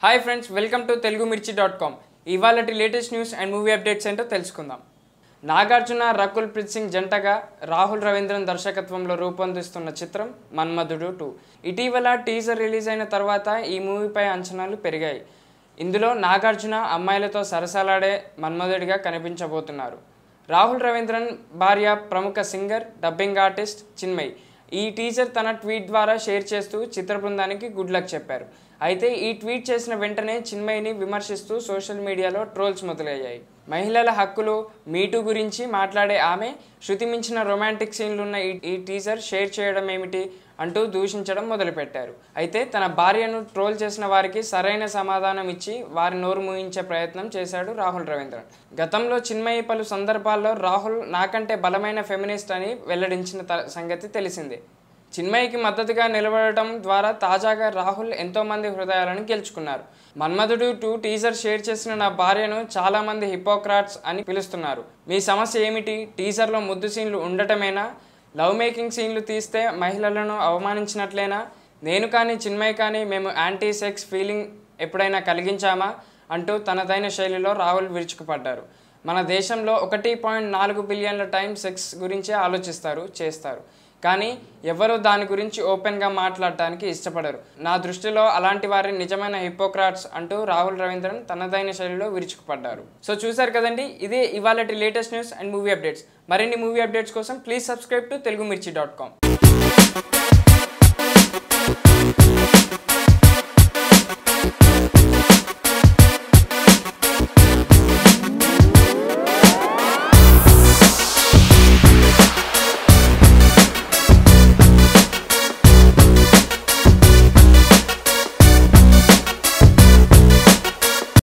hi friends welcome to Telugu Mirchi dot com ఇవాళ latest news and movie updates ఏంటో తెలుసుకుందాం నాగార్జున రకుల్ ప్రీత్ సింగ్ జంటగా రాహుల్ రవీంద్రన్ దర్శకత్వంలో రూపొందిస్తున్న చిత్రం మన్మధుడు టూ ఇటీవల టీజర్ రిలీజ్ అయిన తర్వాత ఈ మూవీపై అంచనాలు పెరిగాయి ఇందులో నాగార్జున అమ్మాయిలతో సరసాలాడే మన్మధుడిగా కనిపించబోతున్నారు రాహుల్ రవీంద్రన్ భార్య ప్రముఖ సింగర్ డబ్బింగ్ ఆర్టిస్ట్ చిన్మయ్ ఈ టీజర్ తన ట్వీట్ ద్వారా షేర్ చేస్తూ చిత్ర బృందానికి గుడ్ లక్ చెప్పారు అయితే ఈ ట్వీట్ చేసిన వెంటనే చిన్మయిని విమర్శిస్తూ సోషల్ మీడియాలో ట్రోల్స్ మొదలయ్యాయి మహిళల హక్కులు మీటూ గురించి మాట్లాడే ఆమె శృతి మించిన రొమాంటిక్ సీన్లున్న ఈ ఈ టీజర్ షేర్ చేయడం ఏమిటి అంటూ దూషించడం మొదలుపెట్టారు అయితే తన భార్యను ట్రోల్ చేసిన వారికి సరైన సమాధానం ఇచ్చి వారి నోరు మూయించే ప్రయత్నం చేశాడు రాహుల్ రవీంద్రన్ గతంలో చిన్మయి పలు సందర్భాల్లో రాహుల్ నాకంటే బలమైన ఫెమినిస్ట్ అని వెల్లడించిన త- సంగతి తెలిసిందే చిన్మయికి మద్దతుగా నిలబడటం ద్వారా తాజాగా రాహుల్ ఎంతోమంది హృదయాలను గెలుచుకున్నారు మన్మధుడు టూ టీజర్ షేర్ చేసిన నా భార్యను చాలామంది హిపోక్రాట్స్ అని పిలుస్తున్నారు మీ సమస్య ఏమిటి టీజర్లో ముద్దు సీన్లు ఉండటమేనా లవ్ మేకింగ్ సీన్లు తీస్తే మహిళలను అవమానించినట్లేనా నేను కానీ చిన్మయ్ కానీ మేము యాంటీ సెక్స్ ఫీలింగ్ ఎప్పుడైనా కలిగించామా అంటూ తనదైన శైలిలో రాహుల్ విరుచుకుపడ్డారు మన దేశంలో ఒకటి పాయింట్ నాలుగు బిలియన్ల టైం సెక్స్ గురించే ఆలోచిస్తారు చేస్తారు కానీ ఎవరు దాని గురించి ఓపెన్గా మాట్లాడటానికి ఇష్టపడరు నా దృష్టిలో అలాంటి వారి నిజమైన హిపోక్రాట్స్ అంటూ రాహుల్ రవీంద్రన్ తనదైన శైలిలో విరుచుకుపడ్డారు సో చూసారు కదండి ఇదే ఇవాళ latest news and movie updates మరిన్ని మూవీ అప్డేట్స్ కోసం please subscribe to Telugu Mirchi dot com